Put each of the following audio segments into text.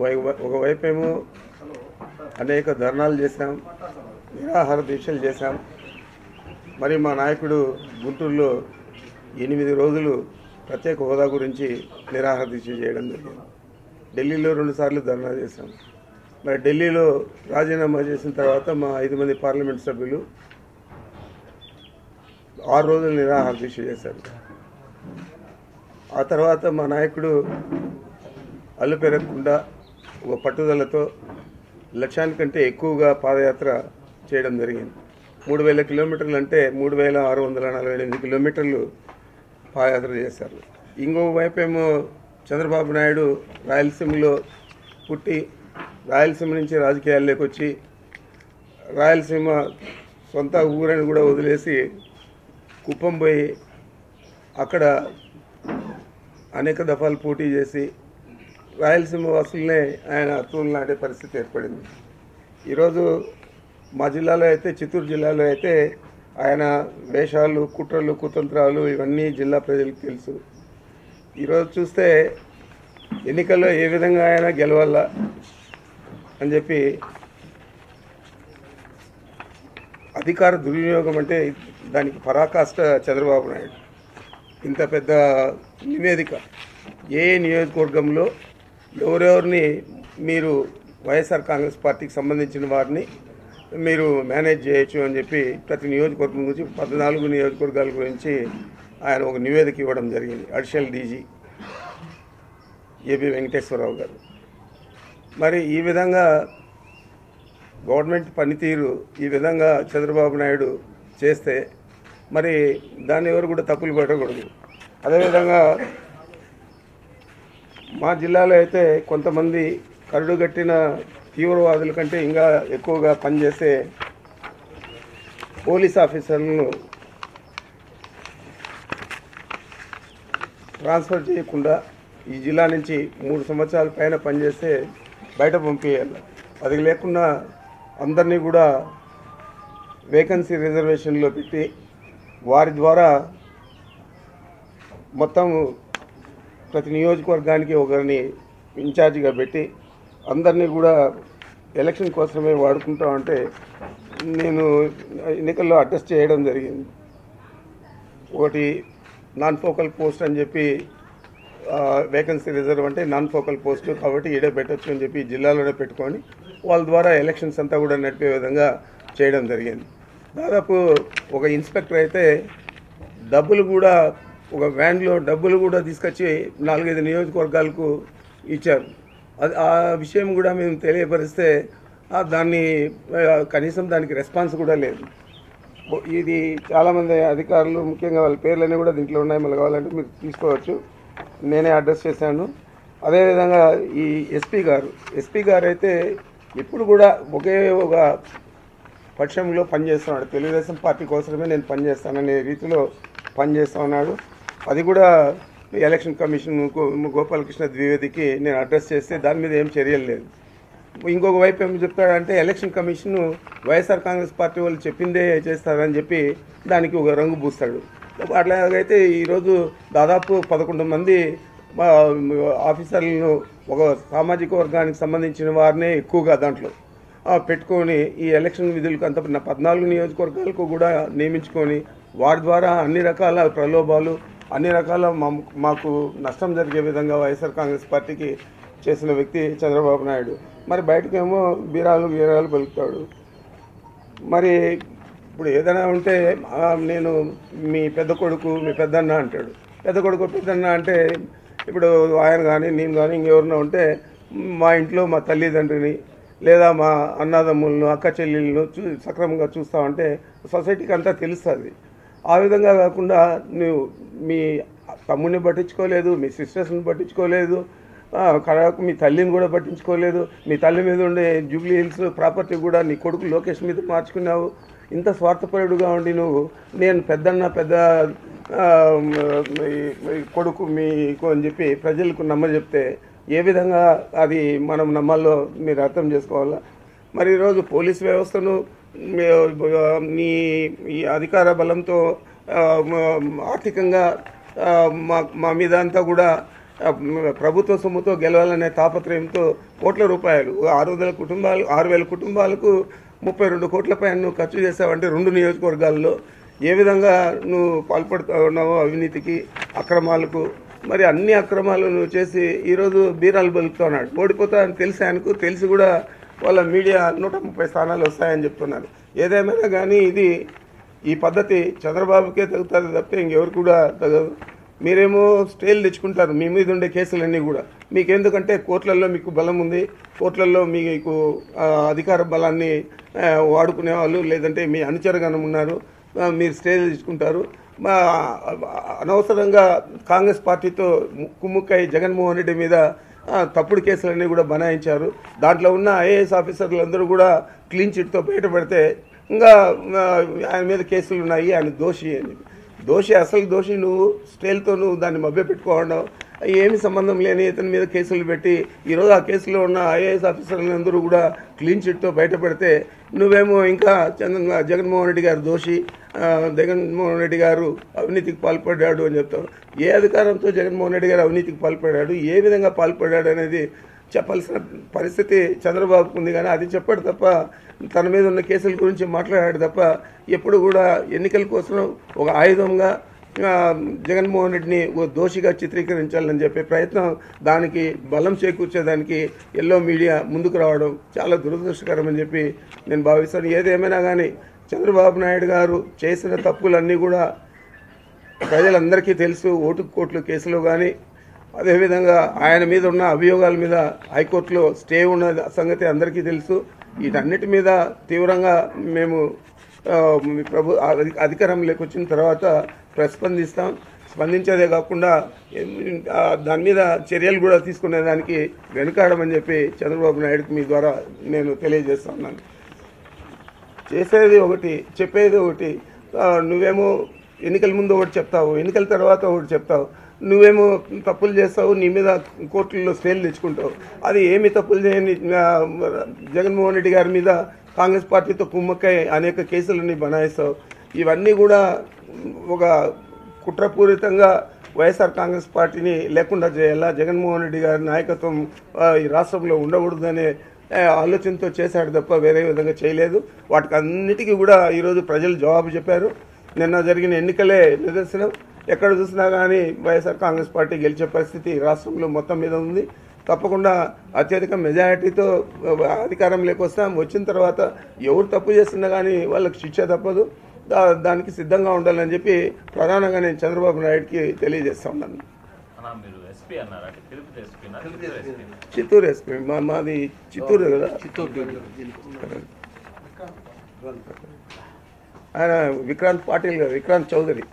ఒక- ఒకవైపు ఏమో అనేక ధర్నాలు చేశాం నిరాహార దీక్షలు చేశాం మరి మా నాయకుడు గుంటూరులో ఎనిమిది రోజులు ప్రత్యేక హోదా గురించి నిరాహార దీక్ష చేయడం జరిగింది ఢిల్లీలో రెండుసార్లు ధర్నా చేశాం మరి ఢిల్లీలో రాజీనామా చేసిన తర్వాత మా ఐదు మంది పార్లమెంట్ సభ్యులు ఆరు రోజులు నిరాహార దీక్ష చేశారు ఆ తర్వాత మా నాయకుడు అల్లు పెరగకుండా ఒక పట్టుదలతో లక్ష్యానికంటే ఎక్కువగా పాదయాత్ర చేయడం జరిగింది మూడు వేల కిలోమీటర్లు అంటే మూడు వేల ఆరు వందల నలభై ఎనిమిది కిలోమీటర్లు పాదయాత్ర చేశారు ఇంకో వైపు ఏమో చంద్రబాబు నాయుడు రాయలసీమలో పుట్టి రాయలసీమ నుంచి రాజకీయాల్లోకి వచ్చి రాయలసీమ సొంత ఊరని కూడా వదిలేసి కుప్పం పోయి అక్కడ అనేక దఫాలు పోటీ చేసి రాయలసీమ వాసులనే ఆయన అతులు నాటే పరిస్థితి ఏర్పడింది ఈరోజు మా జిల్లాలో అయితే చిత్తూరు జిల్లాలో అయితే ఆయన వేషాలు కుట్రలు కుతంత్రాలు ఇవన్నీ జిల్లా ప్రజలకు తెలుసు ఈరోజు చూస్తే ఎన్నికల్లో ఏ విధంగా ఆయన గెలవాలా అని చెప్పి అధికార దుర్వినియోగం అంటే దానికి పరాకాష్ట చంద్రబాబు నాయుడు ఇంత పెద్ద నివేదిక ఏ నియోజకవర్గంలో ఎవరెవరిని మీరు వైఎస్ఆర్ కాంగ్రెస్ పార్టీకి సంబంధించిన వారిని మీరు మేనేజ్ చేయొచ్చు అని చెప్పి ప్రతి నియోజకవర్గం గురించి పద్నాలుగు నియోజకవర్గాల గురించి ఆయన ఒక నివేదిక ఇవ్వడం జరిగింది అడిషనల్ డీజీ ఏబి వెంకటేశ్వరరావు గారు మరి ఈ విధంగా గవర్నమెంట్ పనితీరు ఈ విధంగా చంద్రబాబు నాయుడు చేస్తే మరి దాన్ని ఎవరు కూడా తప్పులు పెట్టకూడదు అదేవిధంగా మా జిల్లాలో అయితే కొంతమంది కరుడుగట్టిన తీవ్రవాదుల కంటే ఇంకా ఎక్కువగా పనిచేసే పోలీస్ ఆఫీసర్లను ట్రాన్స్ఫర్ చేయకుండా ఈ జిల్లా నుంచి మూడు సంవత్సరాల పైన పనిచేస్తే బయట పంపించాలి అది లేకుండా అందరినీ కూడా వేకెన్సీ రిజర్వేషన్లో పెట్టి వారి ద్వారా మొత్తం ప్రతి నియోజకవర్గానికి ఒకరిని ఇన్ఛార్జిగా పెట్టి అందరినీ కూడా ఎలక్షన్ కోసమే వాడుకుంటామంటే నేను ఎన్నికల్లో అడ్జస్ట్ చేయడం జరిగింది ఒకటి నాన్ ఫోకల్ పోస్ట్ అని చెప్పి వేకెన్సీ రిజర్వ్ అంటే నాన్ ఫోకల్ పోస్ట్ కాబట్టి ఈడే పెట్టొచ్చు అని చెప్పి జిల్లాలోనే పెట్టుకొని వాళ్ళ ద్వారా ఎలక్షన్స్ అంతా కూడా నడిపే విధంగా చేయడం జరిగింది దాదాపు ఒక ఇన్స్పెక్టర్ అయితే డబ్బులు కూడా ఒక వ్యాన్లో డబ్బులు కూడా తీసుకొచ్చి నాలుగైదు నియోజకవర్గాలకు ఇచ్చారు అది ఆ విషయం కూడా మేము తెలియపరిస్తే ఆ దాన్ని ఆ, కనీసం దానికి రెస్పాన్స్ కూడా లేదు ఓ- ఇది చాలామంది అధికారులు ముఖ్యంగా వాళ్ళ పేర్లన్నీ కూడా దీంట్లో ఉన్నాయి మళ్ళీ కావాలంటే మీరు తీసుకోవచ్చు నేనే అడ్రస్ చేశాను అదేవిధంగా ఈ ఎస్పీ గారు ఎస్పీ గారు అయితే ఇప్పుడు కూడా ఒకే ఒక పక్షంలో పనిచేస్తున్నాడు తెలుగుదేశం పార్టీ కోసమే నేను పనిచేస్తాననే రీతిలో పనిచేస్తా ఉన్నాడు అది కూడా ఎలక్షన్ కమిషన్ గో- గోపాలకృష్ణ ద్వివేదికి నేను అడ్రస్ చేస్తే దాని మీద ఏం చర్యలు లేదు ఇంకొక వైపు ఏం చెప్తాడంటే election commission YSR Congress party వాళ్ళు చెప్పిందే చేస్తారని చెప్పి దానికి ఒక రంగు పూస్తాడు అట్లాగైతే ఈరోజు దాదాపు పదకొండు మంది మా ఆఫీసర్లను ఒక సామాజిక వర్గానికి సంబంధించిన వారినే ఎక్కువగా దాంట్లో ఆ, పెట్టుకొని ఈ ఎలక్షన్ విధులకు అంత నా పద్నాలుగు నియోజకవర్గాలకు కూడా నియమించుకొని వారి ద్వారా అన్ని రకాల ప్రలోభాలు అన్ని రకాల మా- మాకు నష్టం జరిగే విధంగా వైఎస్ఆర్ కాంగ్రెస్ పార్టీకి చేసిన వ్యక్తి చంద్రబాబు నాయుడు మరి బయటకేమో బీరాలు గీరాలు పలుకుతాడు మరి ఇప్పుడు ఏదైనా ఉంటే ఆ, నేను మీ పెద్ద కొడుకు మీ పెద్దన్న అంటాడు పెద్ద కొడుకు పెద్దన్న అంటే ఇప్పుడు ఆయన కానీ నేను కానీ ఇంకెవరన్నా ఉంటే మా ఇంట్లో మా తల్లిదండ్రిని లేదా మా అన్నదమ్ములను అక్క చెల్లెళ్ళను చూ సక్రమంగా చూస్తామంటే సొసైటీకి అంతా తెలుస్తుంది ఆ విధంగా కాకుండా నువ్వు మీ తమ్ముడిని పట్టించుకోలేదు మీ సిస్టర్స్ని పట్టించుకోలేదు ఆ, కడకు మీ తల్లిని కూడా పట్టించుకోలేదు మీ తల్లి మీద ఉండే జూబ్లీ హిల్స్ ప్రాపర్టీ కూడా నీ కొడుకు లోకేష్ మీద మార్చుకున్నావు ఇంత స్వార్థపరుడుగా ఉండి నువ్వు నేను పెద్దన్న పెద్ద ఆ, మీ- మీ కొడుకు మీకు అని చెప్పి ప్రజలకు నమ్మజెప్తే ఏ విధంగా అది మనం నమ్మాలో మీరు అర్థం చేసుకోవాలా మరి ఈరోజు పోలీస్ వ్యవస్థను మీ- నీ ఈ అధికార బలంతో ఆ, మ- ఆర్థికంగా ఆ, మా మా మీద అంతా కూడా ఆ, ప్రభుత్వ సొమ్ముతో గెలవాలనే తాపత్రయంతో కోట్ల రూపాయలు ఆరు వందల కుటుంబాలు ఆరు వేల కుటుంబాలకు ముప్పై రెండు కోట్ల పైన నువ్వు ఖర్చు చేసావంటే రెండు నియోజకవర్గాల్లో ఏ విధంగా నువ్వు పాల్పడుతూ ఉన్నావో అవినీతికి అక్రమాలకు మరి అన్ని అక్రమాలు నువ్వు చేసి ఈరోజు బీరాలు బలుకుతున్నాడు ఓడిపోతా అని తెలిసి ఆయనకు తెలిసి కూడా వాళ్ళ మీడియా నూట ముప్పై స్థానాలు వస్తాయని చెప్తున్నారు ఏదేమైనా కానీ ఇది ఈ పద్ధతి చంద్రబాబుకే తగ్గుతుంది తప్పితే ఇంకెవరు కూడా తగదు మీరేమో స్టేలు తెచ్చుకుంటారు మీ మీద ఉండే కేసులన్నీ కూడా మీకు ఎందుకంటే కోర్టులలో మీకు బలం ఉంది కోర్టులలో మీకు ఆ, అధికార బలాన్ని ఆ, వాడుకునే వాళ్ళు లేదంటే మీ అనుచరగణం ఉన్నారు ఆ, మీరు స్టేలు తెచ్చుకుంటారు మా అనవసరంగా కాంగ్రెస్ పార్టీతో కుమ్ముక్కై జగన్మోహన్ రెడ్డి మీద ఆ, తప్పుడు కేసులన్నీ కూడా బనాయించారు దాంట్లో ఉన్న ఐఏఎస్ ఆఫీసర్లందరూ కూడా క్లీన్ చిట్తో బయటపడితే ఇంకా ఆ, ఆయన మీద కేసులు ఉన్నాయి ఆయన దోషి అని దోషి అసలు దోషి నువ్వు స్టేల్తో నువ్వు దాన్ని మభ్య పెట్టుకోవడం ఏమి సంబంధం లేని ఇతని మీద కేసులు పెట్టి ఈరోజు ఆ కేసులో ఉన్న ఐఏఎస్ ఆఫీసర్లందరూ కూడా క్లీన్ చిట్తో బయటపెడితే నువ్వేమో ఇంకా చంద్ర జగన్మోహన్ రెడ్డి గారు దోషి ఆ, జగన్మోహన్ రెడ్డి గారు అవినీతికి పాల్పడ్డాడు అని చెప్తావు ఏ అధికారంతో జగన్మోహన్ రెడ్డి గారు అవినీతికి పాల్పడ్డాడు ఏ విధంగా పాల్పడ్డాడు అనేది చెప్పాల్సిన పరిస్థితి చంద్రబాబుకు ఉంది కానీ అది చెప్పాడు తప్ప తన మీద ఉన్న కేసుల గురించి మాట్లాడాడు తప్ప ఎప్పుడు కూడా ఎన్నికల కోసం ఒక ఆయుధంగా ఆ, జగన్మోహన్ రెడ్డిని ఓ దోషిగా చిత్రీకరించాలని చెప్పే ప్రయత్నం దానికి బలం చేకూర్చేదానికి ఎల్లో మీడియా ముందుకు రావడం చాలా దురదృష్టకరం అని చెప్పి నేను భావిస్తాను ఏదేమైనా కానీ చంద్రబాబు నాయుడు గారు చేసిన తప్పులన్నీ కూడా ప్రజలందరికీ తెలుసు ఓటు కోట్లు కేసులో కానీ అదేవిధంగా ఆయన మీద ఉన్న అభియోగాల మీద హైకోర్టులో స్టే ఉన్న సంగతి అందరికీ తెలుసు వీటన్నిటి మీద తీవ్రంగా మేము ఆ, మీ ప్రభు అధి- అధికారంలోకి వచ్చిన తర్వాత ప్రస్పందిస్తాం స్పందించేదే కాకుండా ఎం- ఆ, దాని మీద చర్యలు కూడా తీసుకునేదానికి వెనుకాడమని చెప్పి చంద్రబాబు నాయుడుకి మీ ద్వారా నేను తెలియజేస్తా ఉన్నాను చేసేది ఒకటి చెప్పేది ఒకటి ఆ, నువ్వేమో ఎన్నికల ముందు ఒకటి చెప్తావు ఎన్నికల తర్వాత ఒకటి చెప్తావు నువ్వేమో తప్పులు చేస్తావు నీ మీద కోర్టుల్లో స్టేలు తెచ్చుకుంటావు అది ఏమి తప్పులు చేయని ఆ, జగన్మోహన్ రెడ్డి గారి మీద కాంగ్రెస్ పార్టీతో కుమ్మక్కై అనేక కేసులని బనాయిస్తావు ఇవన్నీ కూడా ఒక కుట్రపూరితంగా వైఎస్ఆర్ కాంగ్రెస్ పార్టీని లేకుండా చేయాలా జగన్మోహన్ రెడ్డి గారి నాయకత్వం ఆ, ఈ రాష్ట్రంలో ఉండకూడదనే ఆ, ఆలోచనతో చేశాడు తప్ప వేరే విధంగా చేయలేదు వాటికి అన్నిటికీ కూడా ఈరోజు ప్రజలు జవాబు చెప్పారు నిన్న జరిగిన ఎన్నికలే నిదర్శనం ఎక్కడ చూసినా కానీ వైఎస్ఆర్ కాంగ్రెస్ పార్టీ గెలిచే పరిస్థితి రాష్ట్రంలో మొత్తం మీద ఉంది తప్పకుండా అత్యధిక మెజారిటీతో అధికారంలోకి వస్తాం వచ్చిన తర్వాత ఎవరు తప్పు చేస్తున్నా కానీ వాళ్ళకి శిక్ష తప్పదు దా- దానికి సిద్ధంగా ఉండాలని చెప్పి ప్రధానంగా నేను చంద్రబాబు నాయుడుకి తెలియజేస్తా ఉన్నాను అన్నా మీరు ఎస్పీ అన్నారు అంటే తిరుపతి ఎస్పీనా చిత్తూరు ఎస్పీ చిత్తూరు ఎస్పీ మా మాది చిత్తూరు కదా ఆయన విక్రాంత్ పాటిల్ గారు విక్రాంత్ చౌదరి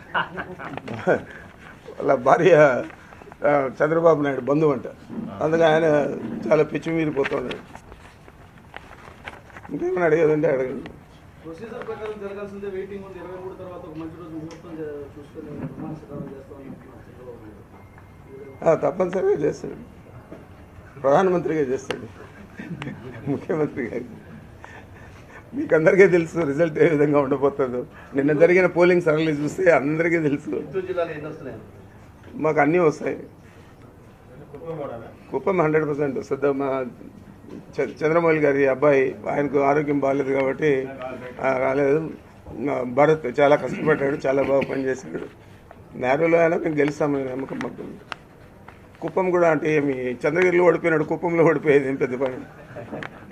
వాళ్ళ భార్య ఆ, చంద్రబాబు నాయుడు బంధువు అంట అందుకే ఆయన చాలా పిచ్చి మీరిపోతున్నాడు ఇంకేమైనా అడిగేదంటే అడగండి ప్రొసీజర్ ప్రకారం జరగాల్సిందే వెయిటింగ్ ఉంది ఇరవై మూడు తర్వాత ఒక మంచి రోజు ముహూర్తం చే- చూసుకొని ప్రమాణ స్వీకారం చేస్తామని అంటున్నారు చంద్రబాబు నాయుడు. ఆ, తప్పనిసరిగా చేస్తాడు ప్రధానమంత్రిగా చేస్తాడు ముఖ్యమంత్రిగా మీకు అందరికీ తెలుసు రిజల్ట్ ఏ విధంగా ఉండబోతుందో నిన్న జరిగిన పోలింగ్ సరళి చూస్తే అందరికీ తెలుసు చిత్తూరు జిల్లాలో ఎన్ని వస్తున్నాయి మాకు అన్నీ వస్తాయి కుప్పం హండ్రెడ్ పర్సెంట్ వస్తుంది మా చ- చంద్రమౌళి గారి అబ్బాయి ఆయనకు ఆరోగ్యం బాగాలేదు కాబట్టి ఆ, రాలేదు మా భరత్ చాలా కష్టపడ్డాడు చాలా బాగా పనిచేశాడు నేరులో అయినా మేము గెలుస్తామని నమ్మకం మాకు ఉంది. కుప్పం కూడా అంటే ఏమి చంద్రగిరిలో ఓడిపోయినాడు కుప్పంలో ఓడిపోయేది ఏం పెద్ద పని